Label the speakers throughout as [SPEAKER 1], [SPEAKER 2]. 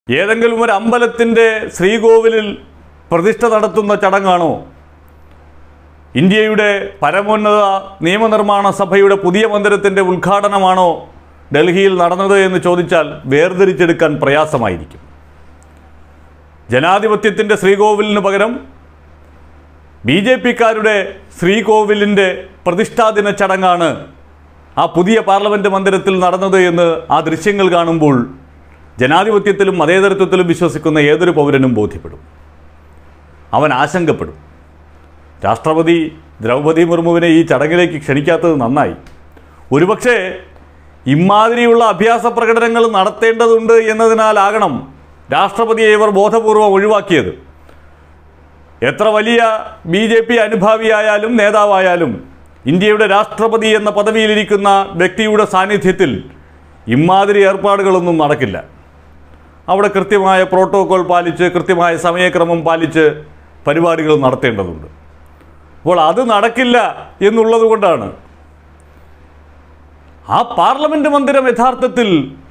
[SPEAKER 1] ഏതെങ്കിലും ഒരു അമ്പലത്തിൻ്റെ ശ്രീകോവിലിൽ പ്രതിഷ്ഠ നടത്തുന്ന ചടങ്ങാണോ ഇന്ത്യയുടെ പരമോന്നത നിയമനിർമ്മാണ സഭയുടെ പുതിയ മന്ദിരത്തിൻ്റെ ഉദ്ഘാടനമാണോ ഡൽഹിയിൽ നടന്നത് എന്ന് ചോദിച്ചാൽ വേർതിരിച്ചെടുക്കാൻ പ്രയാസമായിരിക്കും ജനാധിപത്യത്തിൻ്റെ ശ്രീകോവിലിന് പകരം ബി ജെ പിക്കാരുടെ ശ്രീകോവിലിൻ്റെ പ്രതിഷ്ഠാദിന ചടങ്ങാണ് ആ പുതിയ പാർലമെൻറ്റ് മന്ദിരത്തിൽ നടന്നത് എന്ന് ആ ദൃശ്യങ്ങൾ കാണുമ്പോൾ ജനാധിപത്യത്തിലും മതേതരത്വത്തിലും വിശ്വസിക്കുന്ന ഏതൊരു പൗരനും ബോധ്യപ്പെടും അവൻ ആശങ്കപ്പെടും രാഷ്ട്രപതി ദ്രൗപദി മുർമുവിനെ ഈ ചടങ്ങിലേക്ക് ക്ഷണിക്കാത്തത് നന്നായി ഒരുപക്ഷെ ഇമാതിരിയുള്ള അഭ്യാസ പ്രകടനങ്ങൾ നടത്തേണ്ടതുണ്ട് എന്നതിനാലാകണം രാഷ്ട്രപതിയെ ഇവർ ബോധപൂർവം ഒഴിവാക്കിയത് എത്ര വലിയ ബി ജെ പി അനുഭാവിയായാലും നേതാവായാലും ഇന്ത്യയുടെ രാഷ്ട്രപതി എന്ന പദവിയിലിരിക്കുന്ന വ്യക്തിയുടെ സാന്നിധ്യത്തിൽ ഇമാതിരി ഏർപ്പാടുകളൊന്നും നടക്കില്ല അവിടെ കൃത്യമായ പ്രോട്ടോകോൾ പാലിച്ച് കൃത്യമായ സമയക്രമം പാലിച്ച് പരിപാടികൾ നടത്തേണ്ടതുണ്ട് അപ്പോൾ അത് നടക്കില്ല എന്നുള്ളത് കൊണ്ടാണ് ആ പാർലമെന്റ് മന്ദിരം യഥാർത്ഥത്തിൽ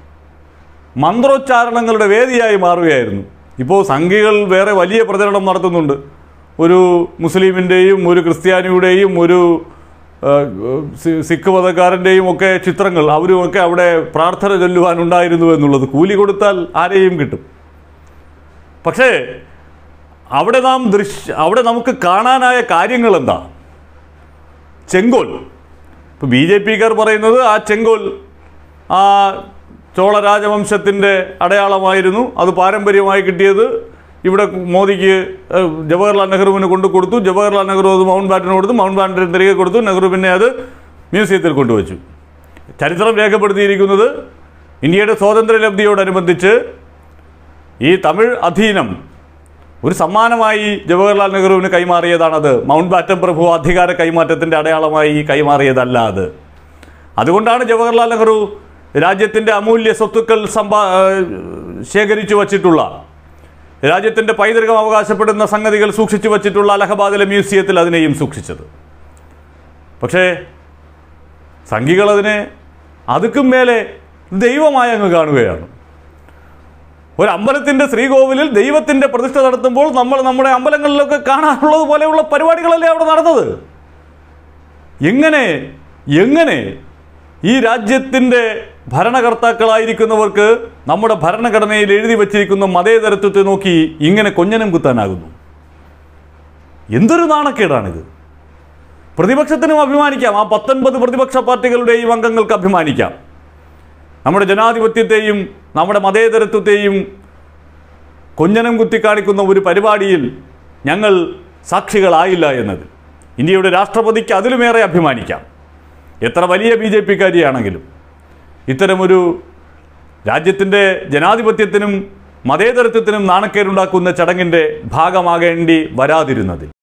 [SPEAKER 1] മന്ത്രോച്ചാരണങ്ങളുടെ വേദിയായി മാറുകയായിരുന്നു ഇപ്പോൾ സംഘികൾ വേറെ വലിയ പ്രചരണം നടത്തുന്നുണ്ട് ഒരു മുസ്ലിമിൻ്റെയും ഒരു ക്രിസ്ത്യാനിയുടെയും ഒരു ആ, സി- സിഖ് മതക്കാരൻ്റെയും ഒക്കെ ചിത്രങ്ങൾ അവരുമൊക്കെ അവിടെ പ്രാർത്ഥന ചൊല്ലുവാനുണ്ടായിരുന്നു എന്നുള്ളത് കൂലി കൊടുത്താൽ ആരെയും കിട്ടും പക്ഷേ അവിടെ നാം ദൃശ്യ അവിടെ നമുക്ക് കാണാനായ കാര്യങ്ങൾ എന്താ ചെങ്കോൽ ഇപ്പോൾ ബി ജെ പിക്കാർ പറയുന്നത് ആ ചെങ്കോൽ ആ ചോള രാജവംശത്തിൻ്റെ അടയാളമായിരുന്നു അത് പാരമ്പര്യമായി കിട്ടിയത് ഇവിടെ മോദിക്ക് ഏഹ്, ജവഹർലാൽ നെഹ്റുവിന് കൊണ്ടു കൊടുത്തു ജവഹർലാൽ നെഹ്റു അത് മൗണ്ട് ബാറ്റന് കൊടുത്തു മൗണ്ട് ബാറ്റന് തിരികെ കൊടുത്തു നെഹ്റു പിന്നെ അത് മ്യൂസിയത്തിൽ കൊണ്ടുവച്ചു ചരിത്രം രേഖപ്പെടുത്തിയിരിക്കുന്നത് ഇന്ത്യയുടെ സ്വാതന്ത്ര്യലബ്ധിയോടനുബന്ധിച്ച് ഈ തമിഴ് അധീനം ഒരു സമ്മാനമായി ജവഹർലാൽ നെഹ്റുവിന് കൈമാറിയതാണത് മൗണ്ട് ബാറ്റൻ പ്രഭു അധികാര കൈമാറ്റത്തിൻ്റെ അടയാളമായി കൈമാറിയതല്ല അത് അതുകൊണ്ടാണ് ജവഹർലാൽ നെഹ്റു രാജ്യത്തിൻ്റെ അമൂല്യ സ്വത്തുക്കൾ സമ്പാ ഏഹ് ശേഖരിച്ചു വച്ചിട്ടുള്ള രാജ്യത്തിൻ്റെ പൈതൃകം അവകാശപ്പെടുന്ന സംഗതികൾ സൂക്ഷിച്ചു വച്ചിട്ടുള്ള അലഹബാദിലെ മ്യൂസിയത്തിൽ അതിനെയും സൂക്ഷിച്ചത് പക്ഷേ സംഘികൾ അതിനെ അതുക്കും മേലെ ദൈവമായി അങ്ങ് കാണുകയാണ് ഒരു അമ്പലത്തിൻ്റെ ശ്രീകോവിലിൽ ദൈവത്തിൻ്റെ പ്രതിഷ്ഠ നടത്തുമ്പോൾ നമ്മൾ നമ്മുടെ അമ്പലങ്ങളിലൊക്കെ കാണാറുള്ളത് പോലെയുള്ള പരിപാടികളല്ലേ അവിടെ നടന്നത് എങ്ങനെ എങ്ങനെ ഈ രാജ്യത്തിൻ്റെ ഭരണകർത്താക്കളായിരിക്കുന്നവർക്ക് നമ്മുടെ ഭരണഘടനയിൽ എഴുതി വച്ചിരിക്കുന്ന മതേതരത്വത്തെ നോക്കി ഇങ്ങനെ കൊഞ്ഞനം കുത്താനാകുന്നു എന്തൊരു നാണക്കേടാണിത് പ്രതിപക്ഷത്തിനും അഭിമാനിക്കാം ആ പത്തൊൻപത് പ്രതിപക്ഷ പാർട്ടികളുടെയും അംഗങ്ങൾക്ക് അഭിമാനിക്കാം നമ്മുടെ ജനാധിപത്യത്തെയും നമ്മുടെ മതേതരത്വത്തെയും കൊഞ്ഞനം കുത്തി കാണിക്കുന്ന ഒരു പരിപാടിയിൽ ഞങ്ങൾ സാക്ഷികളായില്ല എന്നത് ഇന്ത്യയുടെ രാഷ്ട്രപതിക്ക് അതിലുമേറെ അഭിമാനിക്കാം എത്ര വലിയ ബി ജെ പിക്കാരിയാണെങ്കിലും ഇത്തരമൊരു രാജ്യത്തിൻ്റെ ജനാധിപത്യത്തിനും മതേതരത്വത്തിനും നാണക്കേടുണ്ടാക്കുന്ന ചടങ്ങിൻ്റെ ഭാഗമാകേണ്ടി വരാതിരുന്നതിൽ